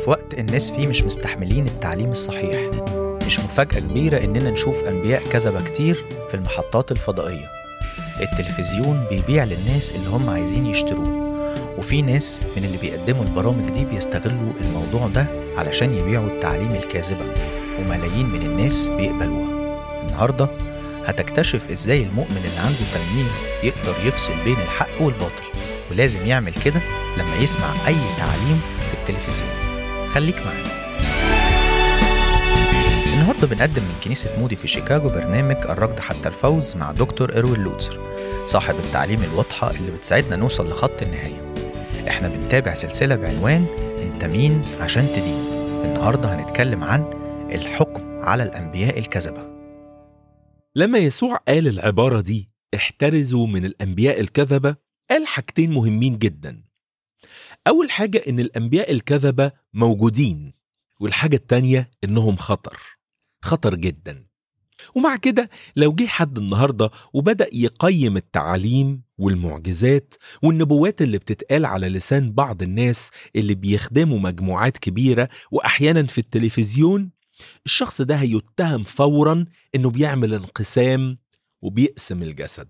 في وقت الناس فيه مش مستحملين التعليم الصحيح مش مفاجأة كبيرة إننا نشوف أنبياء كذبة كتير في المحطات الفضائية التلفزيون بيبيع للناس اللي هم عايزين يشتروه وفي ناس من اللي بيقدموا البرامج دي بيستغلوا الموضوع ده علشان يبيعوا التعليم الكاذبة وملايين من الناس بيقبلوها النهاردة هتكتشف إزاي المؤمن اللي عنده تمييز يقدر يفصل بين الحق والباطل ولازم يعمل كده لما يسمع أي تعليم في التلفزيون خليك معانا النهارده بنقدم من كنيسة مودي في شيكاغو برنامج الركض حتى الفوز مع دكتور إروين لوتسر صاحب التعليم الواضحة اللي بتساعدنا نوصل لخط النهاية احنا بنتابع سلسلة بعنوان انت مين عشان تدين النهارده هنتكلم عن الحكم على الأنبياء الكذبة لما يسوع قال العبارة دي احترزوا من الأنبياء الكذبة قال حاجتين مهمين جدا أول حاجة إن الأنبياء الكذبة موجودين والحاجة التانية إنهم خطر خطر جدا ومع كده لو جه حد النهاردة وبدأ يقيم التعاليم والمعجزات والنبوات اللي بتتقال على لسان بعض الناس اللي بيخدموا مجموعات كبيرة وأحيانا في التلفزيون الشخص ده هيتهم فورا إنه بيعمل انقسام وبيقسم الجسد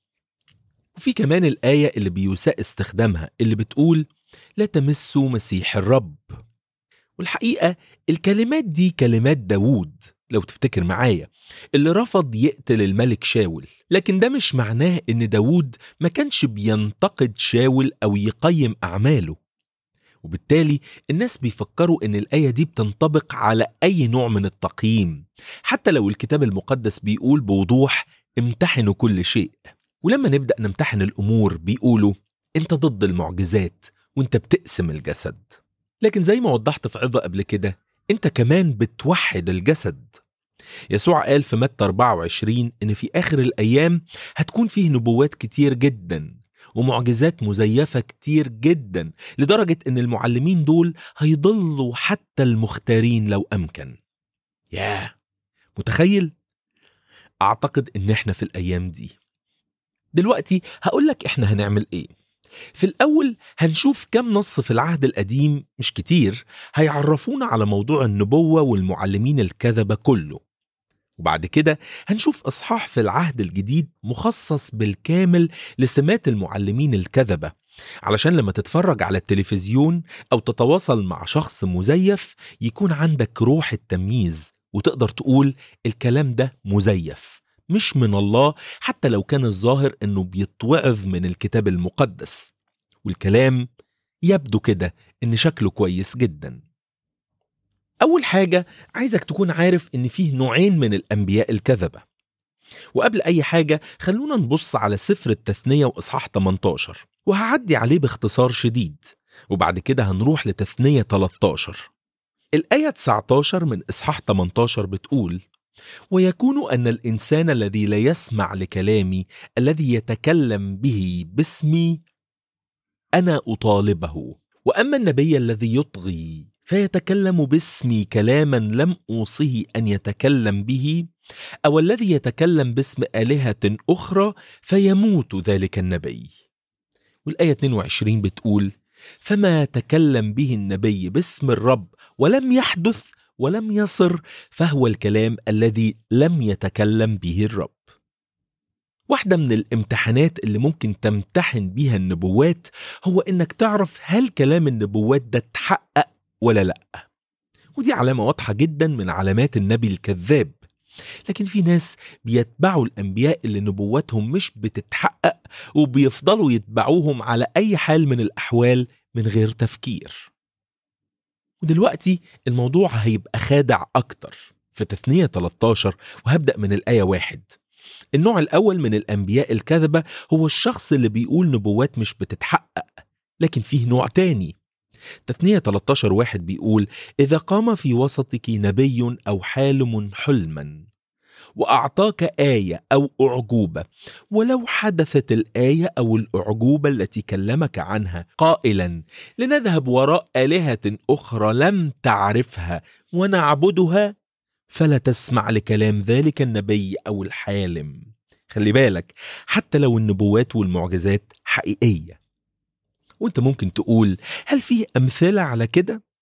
وفي كمان الآية اللي بيساء استخدامها اللي بتقول لا تمسوا مسيح الرب والحقيقة الكلمات دي كلمات داوود لو تفتكر معايا اللي رفض يقتل الملك شاول لكن ده مش معناه ان داوود ما كانش بينتقد شاول او يقيم اعماله وبالتالي الناس بيفكروا ان الايه دي بتنطبق على اي نوع من التقييم حتى لو الكتاب المقدس بيقول بوضوح امتحنوا كل شيء ولما نبدا نمتحن الامور بيقولوا انت ضد المعجزات وانت بتقسم الجسد لكن زي ما وضحت في عظة قبل كده انت كمان بتوحد الجسد يسوع قال في متى 24 ان في اخر الايام هتكون فيه نبوات كتير جدا ومعجزات مزيفة كتير جدا لدرجة ان المعلمين دول هيضلوا حتى المختارين لو امكن ياه متخيل؟ اعتقد ان احنا في الايام دي دلوقتي هقولك احنا هنعمل ايه في الأول هنشوف كم نص في العهد القديم مش كتير هيعرفونا على موضوع النبوة والمعلمين الكذبة كله وبعد كده هنشوف إصحاح في العهد الجديد مخصص بالكامل لسمات المعلمين الكذبة علشان لما تتفرج على التلفزيون أو تتواصل مع شخص مزيف يكون عندك روح التمييز وتقدر تقول الكلام ده مزيف مش من الله حتى لو كان الظاهر انه بيتوعظ من الكتاب المقدس والكلام يبدو كده ان شكله كويس جدا اول حاجه عايزك تكون عارف ان فيه نوعين من الانبياء الكذبه وقبل اي حاجه خلونا نبص على سفر التثنيه واصحاح 18 وهعدي عليه باختصار شديد وبعد كده هنروح لتثنيه 13 الايه 19 من اصحاح 18 بتقول ويكون ان الانسان الذي لا يسمع لكلامي الذي يتكلم به باسمي انا اطالبه واما النبي الذي يطغي فيتكلم باسمي كلاما لم اوصه ان يتكلم به او الذي يتكلم باسم الهه اخرى فيموت ذلك النبي والايه 22 بتقول فما تكلم به النبي باسم الرب ولم يحدث ولم يصر فهو الكلام الذي لم يتكلم به الرب واحدة من الامتحانات اللي ممكن تمتحن بيها النبوات هو انك تعرف هل كلام النبوات ده اتحقق ولا لا ودي علامة واضحة جدا من علامات النبي الكذاب لكن في ناس بيتبعوا الأنبياء اللي نبواتهم مش بتتحقق وبيفضلوا يتبعوهم على أي حال من الأحوال من غير تفكير ودلوقتي الموضوع هيبقى خادع أكتر في تثنية 13 وهبدأ من الآية واحد النوع الأول من الأنبياء الكذبة هو الشخص اللي بيقول نبوات مش بتتحقق لكن فيه نوع تاني تثنية 13 واحد بيقول إذا قام في وسطك نبي أو حالم حلما وأعطاك آية أو أعجوبة ولو حدثت الآية أو الأعجوبة التي كلمك عنها قائلا لنذهب وراء آلهة أخرى لم تعرفها ونعبدها فلا تسمع لكلام ذلك النبي أو الحالم خلي بالك حتى لو النبوات والمعجزات حقيقية وانت ممكن تقول هل في أمثلة على كده؟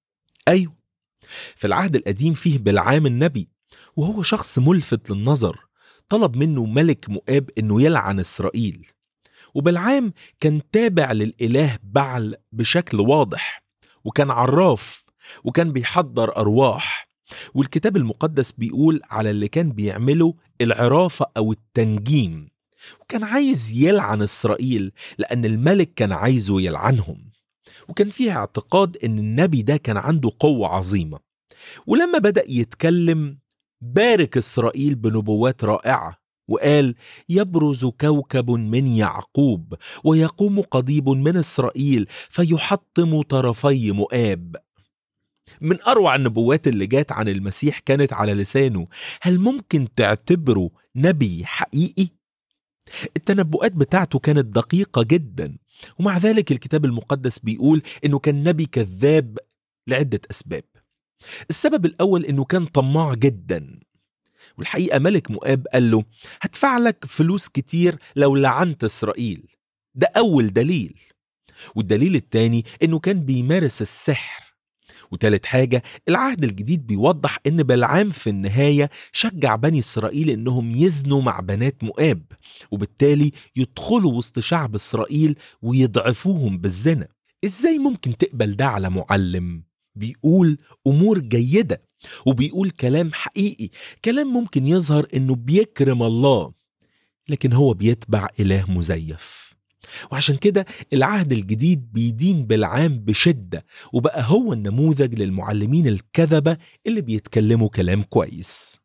أيوه في العهد القديم فيه بلعام النبي وهو شخص ملفت للنظر طلب منه ملك مؤاب انه يلعن اسرائيل وبلعام كان تابع للاله بعل بشكل واضح وكان عراف وكان بيحضر ارواح والكتاب المقدس بيقول على اللي كان بيعمله العرافه او التنجيم وكان عايز يلعن اسرائيل لان الملك كان عايزه يلعنهم وكان فيها اعتقاد ان النبي ده كان عنده قوه عظيمه ولما بدا يتكلم بارك اسرائيل بنبوات رائعه وقال يبرز كوكب من يعقوب ويقوم قضيب من اسرائيل فيحطم طرفي مؤاب من اروع النبوات اللي جات عن المسيح كانت على لسانه هل ممكن تعتبره نبي حقيقي التنبؤات بتاعته كانت دقيقه جدا ومع ذلك الكتاب المقدس بيقول انه كان نبي كذاب لعده اسباب السبب الاول انه كان طماع جدا والحقيقه ملك مؤاب قال له هدفع لك فلوس كتير لو لعنت اسرائيل ده اول دليل والدليل التاني انه كان بيمارس السحر وتالت حاجة العهد الجديد بيوضح ان بلعام في النهاية شجع بني اسرائيل انهم يزنوا مع بنات مؤاب وبالتالي يدخلوا وسط شعب اسرائيل ويضعفوهم بالزنا ازاي ممكن تقبل ده على معلم بيقول امور جيده وبيقول كلام حقيقي كلام ممكن يظهر انه بيكرم الله لكن هو بيتبع اله مزيف وعشان كده العهد الجديد بيدين بالعام بشده وبقى هو النموذج للمعلمين الكذبه اللي بيتكلموا كلام كويس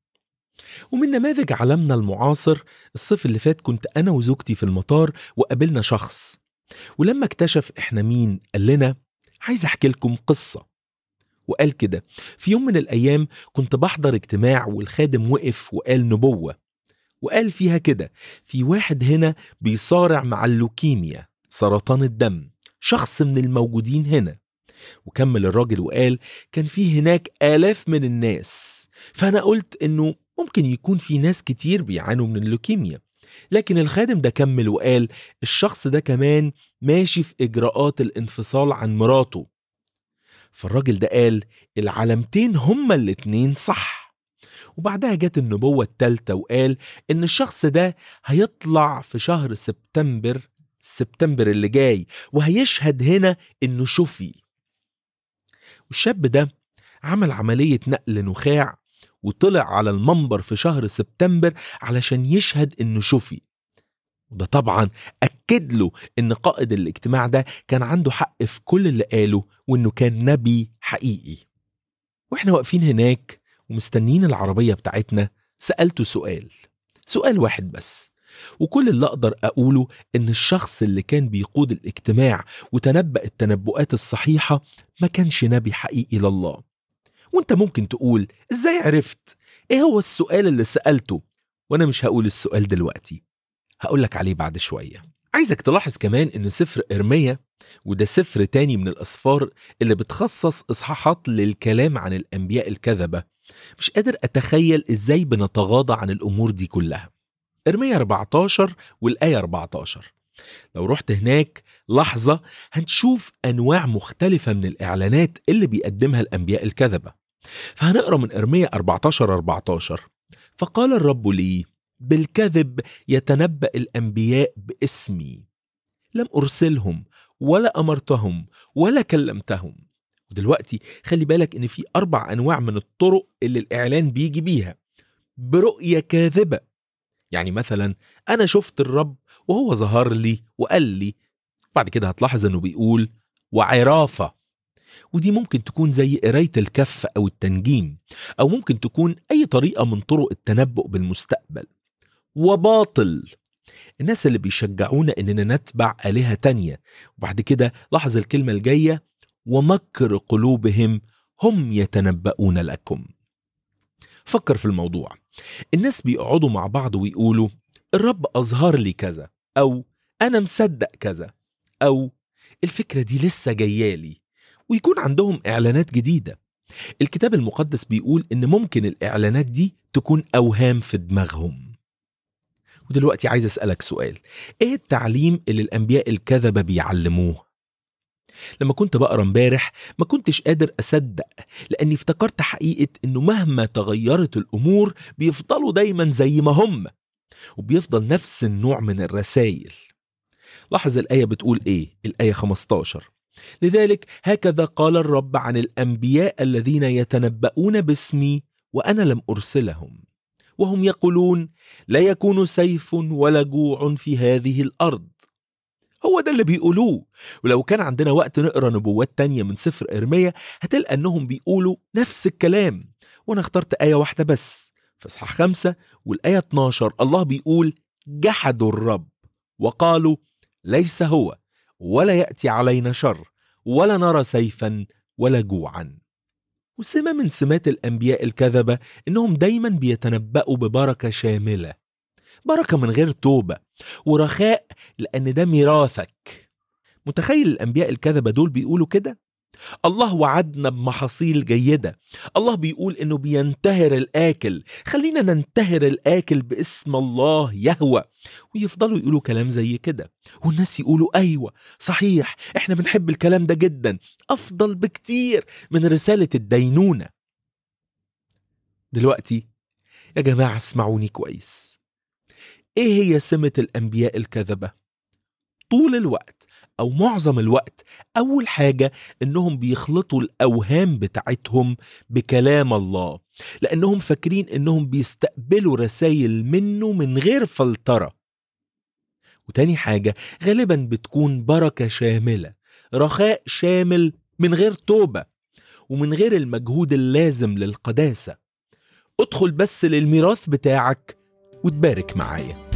ومن نماذج عالمنا المعاصر الصيف اللي فات كنت انا وزوجتي في المطار وقابلنا شخص ولما اكتشف احنا مين قال لنا عايز احكي لكم قصه وقال كده في يوم من الايام كنت بحضر اجتماع والخادم وقف وقال نبوه وقال فيها كده في واحد هنا بيصارع مع اللوكيميا سرطان الدم شخص من الموجودين هنا وكمل الراجل وقال كان في هناك آلاف من الناس فأنا قلت إنه ممكن يكون في ناس كتير بيعانوا من اللوكيميا لكن الخادم ده كمل وقال الشخص ده كمان ماشي في إجراءات الانفصال عن مراته فالراجل ده قال العلامتين هما الاتنين صح وبعدها جت النبوة التالتة وقال إن الشخص ده هيطلع في شهر سبتمبر سبتمبر اللي جاي وهيشهد هنا إنه شفي والشاب ده عمل عملية نقل نخاع وطلع على المنبر في شهر سبتمبر علشان يشهد إنه شفي وده طبعا أكد له إن قائد الاجتماع ده كان عنده حق في كل اللي قاله وإنه كان نبي حقيقي وإحنا واقفين هناك ومستنيين العربية بتاعتنا سألته سؤال سؤال واحد بس وكل اللي أقدر أقوله إن الشخص اللي كان بيقود الاجتماع وتنبأ التنبؤات الصحيحة ما كانش نبي حقيقي لله وانت ممكن تقول ازاي عرفت ايه هو السؤال اللي سألته وانا مش هقول السؤال دلوقتي هقولك عليه بعد شوية عايزك تلاحظ كمان ان سفر ارميا وده سفر تاني من الاسفار اللي بتخصص اصحاحات للكلام عن الانبياء الكذبة مش قادر اتخيل ازاي بنتغاضى عن الامور دي كلها ارميا 14 والايه 14 لو رحت هناك لحظة هنشوف أنواع مختلفة من الإعلانات اللي بيقدمها الأنبياء الكذبة فهنقرأ من إرميا 14 14 فقال الرب لي بالكذب يتنبأ الأنبياء باسمي لم أرسلهم ولا أمرتهم ولا كلمتهم ودلوقتي خلي بالك إن في أربع أنواع من الطرق اللي الإعلان بيجي بيها برؤية كاذبة يعني مثلا أنا شفت الرب وهو ظهر لي وقال لي بعد كده هتلاحظ انه بيقول وعرافة ودي ممكن تكون زي قراية الكف أو التنجيم أو ممكن تكون أي طريقة من طرق التنبؤ بالمستقبل وباطل الناس اللي بيشجعونا إننا نتبع آلهة تانية وبعد كده لاحظ الكلمة الجاية ومكر قلوبهم هم يتنبؤون لكم فكر في الموضوع الناس بيقعدوا مع بعض ويقولوا الرب أظهر لي كذا أو أنا مصدق كذا أو الفكرة دي لسه جايالي ويكون عندهم إعلانات جديدة الكتاب المقدس بيقول إن ممكن الإعلانات دي تكون أوهام في دماغهم ودلوقتي عايز أسألك سؤال إيه التعليم اللي الأنبياء الكذبة بيعلموه؟ لما كنت بقرا امبارح ما كنتش قادر اصدق لاني افتكرت حقيقه انه مهما تغيرت الامور بيفضلوا دايما زي ما هم وبيفضل نفس النوع من الرسائل لاحظ الايه بتقول ايه الايه 15 لذلك هكذا قال الرب عن الانبياء الذين يتنبؤون باسمي وانا لم ارسلهم وهم يقولون لا يكون سيف ولا جوع في هذه الارض هو ده اللي بيقولوه ولو كان عندنا وقت نقرا نبوات تانية من سفر إرميا هتلقى إنهم بيقولوا نفس الكلام وأنا اخترت آية واحدة بس في إصحاح خمسة والآية 12 الله بيقول جحدوا الرب وقالوا ليس هو ولا يأتي علينا شر ولا نرى سيفا ولا جوعا وسمة من سمات الأنبياء الكذبة إنهم دايما بيتنبأوا ببركة شاملة بركة من غير توبة ورخاء لأن ده ميراثك متخيل الأنبياء الكذبة دول بيقولوا كده؟ الله وعدنا بمحاصيل جيدة الله بيقول إنه بينتهر الآكل خلينا ننتهر الآكل باسم الله يهوى ويفضلوا يقولوا كلام زي كده والناس يقولوا أيوة صحيح إحنا بنحب الكلام ده جدا أفضل بكتير من رسالة الدينونة دلوقتي يا جماعة اسمعوني كويس ايه هي سمة الانبياء الكذبة؟ طول الوقت او معظم الوقت اول حاجة انهم بيخلطوا الاوهام بتاعتهم بكلام الله لانهم فاكرين انهم بيستقبلوا رسائل منه من غير فلترة وتاني حاجة غالبا بتكون بركة شاملة رخاء شامل من غير توبة ومن غير المجهود اللازم للقداسة ادخل بس للميراث بتاعك وتبارك معايا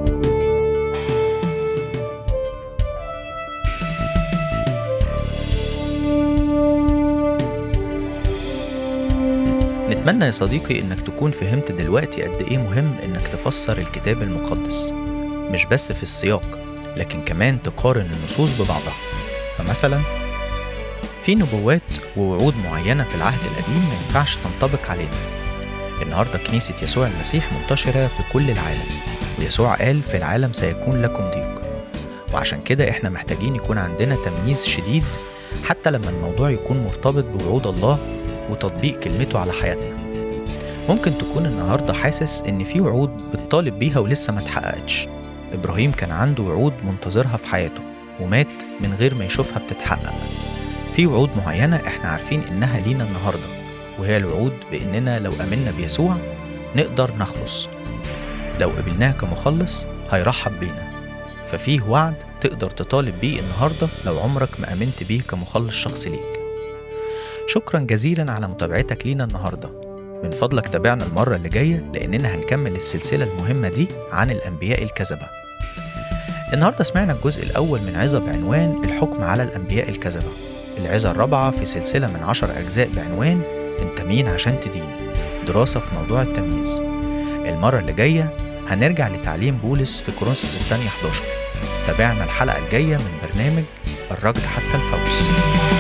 نتمنى يا صديقي إنك تكون فهمت دلوقتي قد إيه مهم إنك تفسر الكتاب المقدس مش بس في السياق لكن كمان تقارن النصوص ببعضها فمثلا في نبوات ووعود معينة في العهد القديم ما ينفعش تنطبق علينا النهاردة كنيسة يسوع المسيح منتشرة في كل العالم ويسوع قال في العالم سيكون لكم ضيق وعشان كده احنا محتاجين يكون عندنا تمييز شديد حتى لما الموضوع يكون مرتبط بوعود الله وتطبيق كلمته على حياتنا ممكن تكون النهاردة حاسس إن في وعود بتطالب بيها ولسه ما اتحققتش إبراهيم كان عنده وعود منتظرها في حياته ومات من غير ما يشوفها بتتحقق في وعود معينة احنا عارفين إنها لينا النهاردة وهي الوعود بإننا لو آمنا بيسوع نقدر نخلص لو قبلناه كمخلص هيرحب بينا ففيه وعد تقدر تطالب بيه النهاردة لو عمرك ما آمنت بيه كمخلص شخصي ليك شكرا جزيلا على متابعتك لينا النهارده من فضلك تابعنا المرة اللي جاية لأننا هنكمل السلسلة المهمة دي عن الأنبياء الكذبة النهاردة سمعنا الجزء الأول من عظة بعنوان الحكم على الأنبياء الكذبة العظة الرابعة في سلسلة من عشر أجزاء بعنوان أنت مين عشان تدين دراسة في موضوع التمييز المرة اللي جاية هنرجع لتعليم بولس في كورنثوس الثانية 11 تابعنا الحلقة الجاية من برنامج الركض حتى الفوز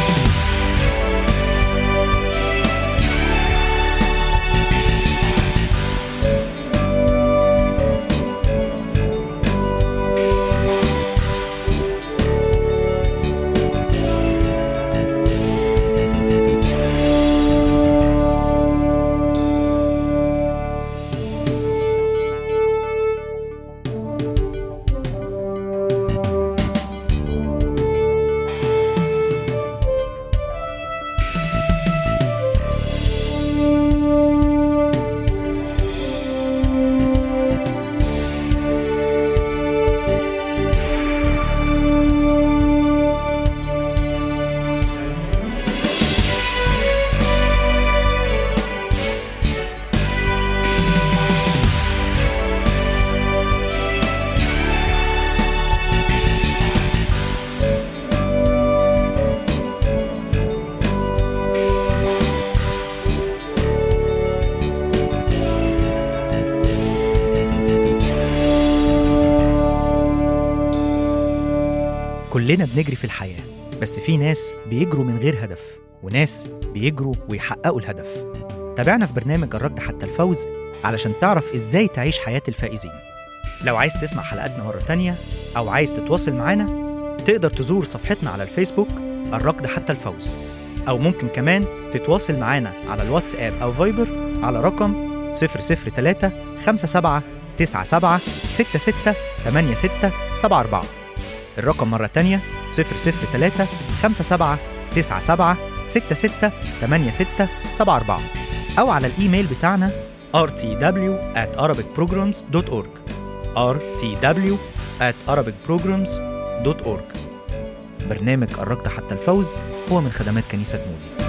كلنا بنجري في الحياة بس في ناس بيجروا من غير هدف وناس بيجروا ويحققوا الهدف تابعنا في برنامج الركض حتى الفوز علشان تعرف ازاي تعيش حياة الفائزين لو عايز تسمع حلقاتنا مرة تانية أو عايز تتواصل معانا تقدر تزور صفحتنا على الفيسبوك الركض حتى الفوز أو ممكن كمان تتواصل معانا على الواتساب أو فايبر على رقم 003 57 97 66 86 74 الرقم مرة تانية 003 57 97 66 86 74 أو على الإيميل بتاعنا rtw at arabicprograms.org rtw at arabicprograms.org برنامج الركض حتى الفوز هو من خدمات كنيسة مودي